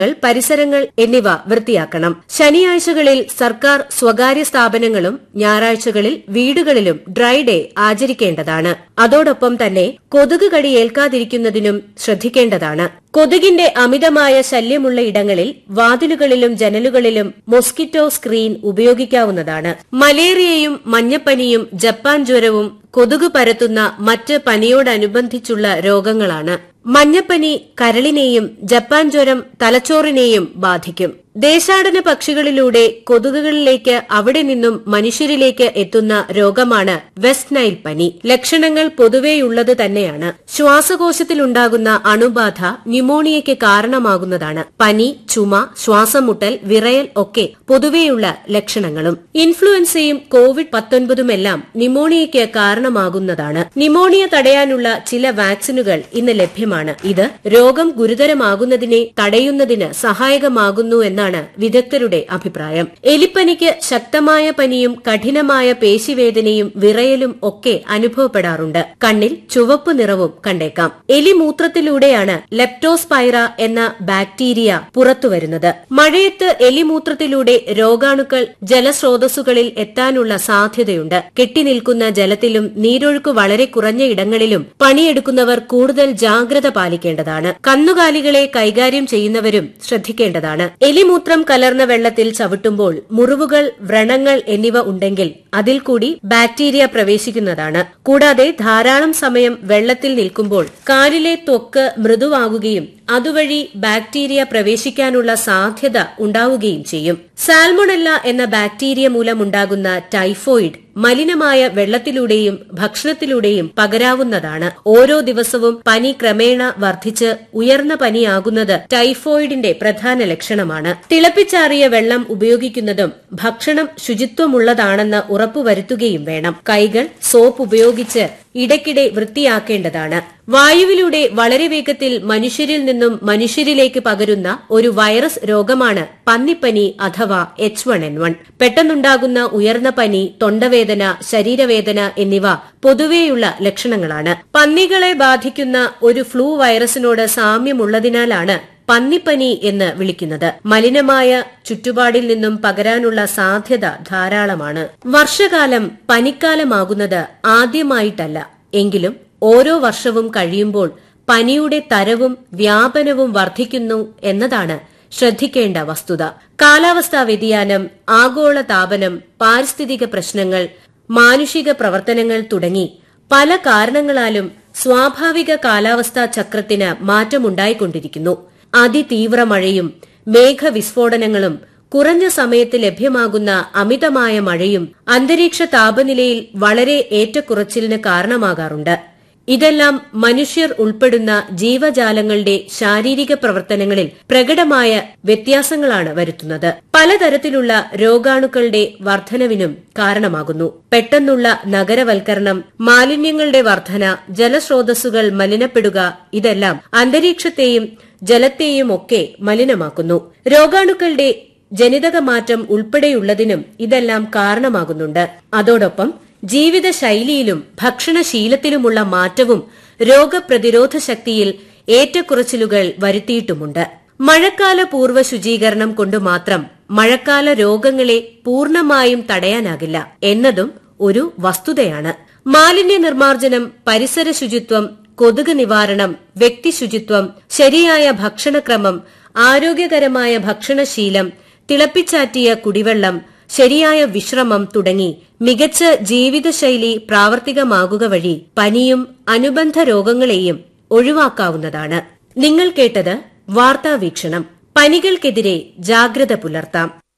പരിസരങ്ങൾ എന്നിവ വൃത്തിയാക്കണം ശനിയാഴ്ചകളിൽ സർക്കാർ സ്വകാര്യ സ്ഥാപനങ്ങളും ഞായറാഴ്ചകളിൽ വീടുകളിലും ഡ്രൈ ഡേ ആചരിക്കേണ്ടതാണ് അതോടൊപ്പം തന്നെ കൊതുക് കടി ഏൽക്കാതിരിക്കുന്നതിനും ശ്രദ്ധിക്കേണ്ടതാണ് കൊതുകിന്റെ അമിതമായ ശല്യമുള്ള ഇടങ്ങളിൽ വാതിലുകളിലും ജനലുകളിലും മൊസ്കിറ്റോ സ്ക്രീൻ ഉപയോഗിക്കാവുന്നതാണ് മലേറിയയും മഞ്ഞപ്പനിയും ജപ്പാൻ ജ്വരവും കൊതുക് പരത്തുന്ന മറ്റ് പനിയോടനുബന്ധിച്ചുള്ള രോഗങ്ങളാണ് മഞ്ഞപ്പനി കരളിനെയും ജപ്പാൻ ജ്വരം തലച്ചോറിനെയും ബാധിക്കും ദേശാടന പക്ഷികളിലൂടെ കൊതുകുകളിലേക്ക് അവിടെ നിന്നും മനുഷ്യരിലേക്ക് എത്തുന്ന രോഗമാണ് വെസ്റ്റ് നൈൽ പനി ലക്ഷണങ്ങൾ പൊതുവെയുള്ളത് തന്നെയാണ് ശ്വാസകോശത്തിലുണ്ടാകുന്ന അണുബാധ ന്യൂമോണിയയ്ക്ക് കാരണമാകുന്നതാണ് പനി ചുമ ശ്വാസം മുട്ടൽ വിറയൽ ഒക്കെ പൊതുവെയുള്ള ലക്ഷണങ്ങളും ഇൻഫ്ലുവൻസയും കോവിഡ് പത്തൊൻപതുമെല്ലാം ന്യൂമോണിയയ്ക്ക് കാരണമാകുന്നതാണ് ന്യൂമോണിയ തടയാനുള്ള ചില വാക്സിനുകൾ ഇന്ന് ലഭ്യമാണ് ഇത് രോഗം ഗുരുതരമാകുന്നതിനെ തടയുന്നതിന് സഹായകമാകുന്നു എന്നാണ് വിദഗ്ധരുടെ അഭിപ്രായം എലിപ്പനിക്ക് ശക്തമായ പനിയും കഠിനമായ പേശിവേദനയും വിറയലും ഒക്കെ അനുഭവപ്പെടാറുണ്ട് കണ്ണിൽ ചുവപ്പ് നിറവും കണ്ടേക്കാം എലിമൂത്രത്തിലൂടെയാണ് ലെപ്റ്റോസ്പൈറ എന്ന ബാക്ടീരിയ പുറത്തുവരുന്നത് മഴയത്ത് എലിമൂത്രത്തിലൂടെ രോഗാണുക്കൾ ജലസ്രോതസ്സുകളിൽ എത്താനുള്ള സാധ്യതയുണ്ട് കെട്ടിനിൽക്കുന്ന ജലത്തിലും നീരൊഴുക്ക് വളരെ കുറഞ്ഞ ഇടങ്ങളിലും പണിയെടുക്കുന്നവർ കൂടുതൽ ജാഗ്രത പാലിക്കേണ്ടതാണ് കന്നുകാലികളെ കൈകാര്യം ചെയ്യുന്നവരും ശ്രദ്ധിക്കേണ്ടതാണ് എലിമൂത്രം കലർന്ന വെള്ളത്തിൽ ചവിട്ടുമ്പോൾ മുറിവുകൾ വ്രണങ്ങൾ എന്നിവ ഉണ്ടെങ്കിൽ അതിൽ കൂടി ബാക്ടീരിയ പ്രവേശിക്കുന്നതാണ് കൂടാതെ ധാരാളം സമയം വെള്ളത്തിൽ നിൽക്കുമ്പോൾ കാലിലെ ത്വക്ക് മൃദുവാകുകയും അതുവഴി ബാക്ടീരിയ പ്രവേശിക്കാനുള്ള സാധ്യത ഉണ്ടാവുകയും ചെയ്യും സാൽമൊണല്ല എന്ന ബാക്ടീരിയ മൂലമുണ്ടാകുന്ന ടൈഫോയിഡ് മലിനമായ വെള്ളത്തിലൂടെയും ഭക്ഷണത്തിലൂടെയും പകരാവുന്നതാണ് ഓരോ ദിവസവും പനി ക്രമേണ വർദ്ധിച്ച് ഉയർന്ന പനിയാകുന്നത് ടൈഫോയിഡിന്റെ പ്രധാന ലക്ഷണമാണ് തിളപ്പിച്ചാറിയ വെള്ളം ഉപയോഗിക്കുന്നതും ഭക്ഷണം ശുചിത്വമുള്ളതാണെന്ന് ഉറപ്പുവരുത്തുകയും വേണം കൈകൾ സോപ്പ് ഉപയോഗിച്ച് ഇടയ്ക്കിടെ വൃത്തിയാക്കേണ്ടതാണ് വായുവിലൂടെ വളരെ വേഗത്തിൽ മനുഷ്യരിൽ നിന്നും മനുഷ്യരിലേക്ക് പകരുന്ന ഒരു വൈറസ് രോഗമാണ് പന്നിപ്പനി അഥവാ എച്ച് വൺ എൻ വൺ പെട്ടെന്നുണ്ടാകുന്ന ഉയർന്ന പനി തൊണ്ടവേദന ശരീരവേദന എന്നിവ പൊതുവെയുള്ള ലക്ഷണങ്ങളാണ് പന്നികളെ ബാധിക്കുന്ന ഒരു ഫ്ലൂ വൈറസിനോട് സാമ്യമുള്ളതിനാലാണ് പന്നിപ്പനി എന്ന് വിളിക്കുന്നത് മലിനമായ ചുറ്റുപാടിൽ നിന്നും പകരാനുള്ള സാധ്യത ധാരാളമാണ് വർഷകാലം പനിക്കാലമാകുന്നത് ആദ്യമായിട്ടല്ല എങ്കിലും ഓരോ വർഷവും കഴിയുമ്പോൾ പനിയുടെ തരവും വ്യാപനവും വർദ്ധിക്കുന്നു എന്നതാണ് ശ്രദ്ധിക്കേണ്ട വസ്തുത കാലാവസ്ഥാ വ്യതിയാനം ആഗോള താപനം പാരിസ്ഥിതിക പ്രശ്നങ്ങൾ മാനുഷിക പ്രവർത്തനങ്ങൾ തുടങ്ങി പല കാരണങ്ങളാലും സ്വാഭാവിക കാലാവസ്ഥാ ചക്രത്തിന് മാറ്റമുണ്ടായിക്കൊണ്ടിരിക്കുന്നു അതിതീവ്ര മഴയും മേഘവിസ്ഫോടനങ്ങളും കുറഞ്ഞ സമയത്ത് ലഭ്യമാകുന്ന അമിതമായ മഴയും അന്തരീക്ഷ താപനിലയിൽ വളരെ ഏറ്റക്കുറച്ചിലിന് കാരണമാകാറുണ്ട് ഇതെല്ലാം മനുഷ്യർ ഉൾപ്പെടുന്ന ജീവജാലങ്ങളുടെ ശാരീരിക പ്രവർത്തനങ്ങളിൽ പ്രകടമായ വ്യത്യാസങ്ങളാണ് വരുത്തുന്നത് പലതരത്തിലുള്ള രോഗാണുക്കളുടെ വർധനവിനും കാരണമാകുന്നു പെട്ടെന്നുള്ള നഗരവൽക്കരണം മാലിന്യങ്ങളുടെ വർധന ജലസ്രോതസ്സുകൾ മലിനപ്പെടുക ഇതെല്ലാം അന്തരീക്ഷത്തെയും ജലത്തെയും ഒക്കെ മലിനമാക്കുന്നു രോഗാണുക്കളുടെ ജനിതക മാറ്റം ഉൾപ്പെടെയുള്ളതിനും ഇതെല്ലാം കാരണമാകുന്നുണ്ട് അതോടൊപ്പം ജീവിതശൈലിയിലും ഭക്ഷണശീലത്തിലുമുള്ള മാറ്റവും രോഗപ്രതിരോധ ശക്തിയിൽ ഏറ്റക്കുറച്ചിലുകൾ വരുത്തിയിട്ടുമുണ്ട് മഴക്കാല പൂർവ്വ ശുചീകരണം കൊണ്ട് മാത്രം മഴക്കാല രോഗങ്ങളെ പൂർണ്ണമായും തടയാനാകില്ല എന്നതും ഒരു വസ്തുതയാണ് മാലിന്യ നിർമ്മാർജ്ജനം പരിസര ശുചിത്വം കൊതുക് നിവാരണം വ്യക്തി ശുചിത്വം ശരിയായ ഭക്ഷണക്രമം ആരോഗ്യകരമായ ഭക്ഷണശീലം തിളപ്പിച്ചാറ്റിയ കുടിവെള്ളം ശരിയായ വിശ്രമം തുടങ്ങി മികച്ച ജീവിതശൈലി പ്രാവർത്തികമാകുക വഴി പനിയും അനുബന്ധ രോഗങ്ങളെയും ഒഴിവാക്കാവുന്നതാണ് നിങ്ങൾ കേട്ടത് വാർത്താവീക്ഷണം പനികൾക്കെതിരെ ജാഗ്രത പുലർത്താം